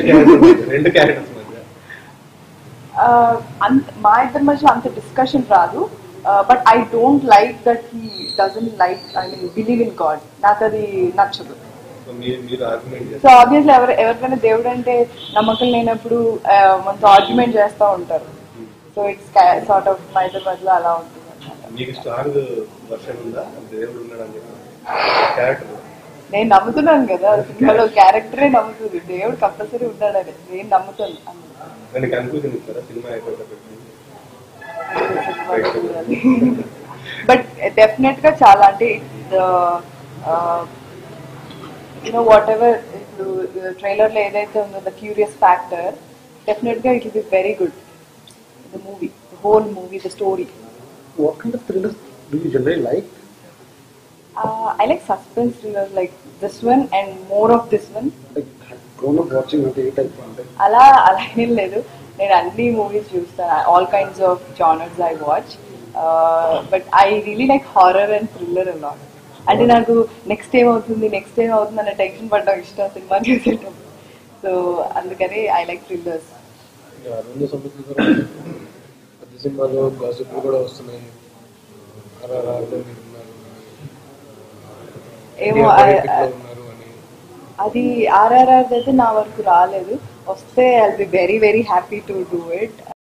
Character రెండు characters మధ్య అంత మా ఇద్దరి మధ్య అంత డిస్కషన్ రాదు but I don't like that he doesn't like I mean believe in God నాకు అది నచ్చదు సో మీరు మీరు ఆర్గ్యుమెంట్ సో చేస్తారు ఆబ్వియస్లీ ఎవరు ఎవరికైనా దేవుడు అంటే నమ్మకం లేనప్పుడు uh, మనతో ఆర్గ్యుమెంట్ చేస్తూ ఉంటారు సో ఇట్స్ సార్ట్ ఆఫ్ మా ఇద్దరి మధ్యలో అలా ఉంటుంది అనమాట మీకు స్ట్రాంగ్ వర్షన్ ఉందా దేవుడు ఉన్నాడు అని చెప్పి క్యారెక్టర్ నేను నమ్ముతున్నాను కదా సినిమాలో క్యారెక్టరే నమ్ముతుంది దేవుడు కంపల్సరీ ఉన్నాడని నేను నమ్ముతాను దాన్ని కన్క్లూజన్ ఇస్తారా సినిమా అయిపోయేటప్పటికి బట్ డెఫినెట్ గా చాలా అంటే యూనో వాట్ ఎవర్ ఇప్పుడు ట్రైలర్ లో ఏదైతే ఉందో ద క్యూరియస్ ఫ్యాక్టర్ డెఫినెట్ గా it will be very good the movie whole movie the story What kind of thrillers do you generally like? I like suspense thriller like this one and more of this one Like, have grown up watching అంటే ఏ type అంటే అలా అలా ఏం లేదు నేను అన్ని movies చూస్తాను all kinds of genres I watch but I really like horror and thriller అలా అంటే నాకు నెక్స్ట్ ఏం అవుతుంది నెక్స్ట్ ఏం అవుతుంది అనే టెన్షన్ పడడం ఇష్టం సినిమా చూసేటప్పుడు సో అందుకని ఐ లైక్ థ్రిల్లర్స్ రెండు సంబంధించిన పెద్ద సినిమాలో గాసిప్లు కూడా వస్తున్నాయి ఆర్ఆర్ఆర్లో మీరు ఉన్నారు ఏమో ఇండియా I- Politics లో I- ఉన్నారు అని అది ఆర్ఆర్ఆర్ అయితే నా వరకు రాలేదు వస్తే I be very very happy to do it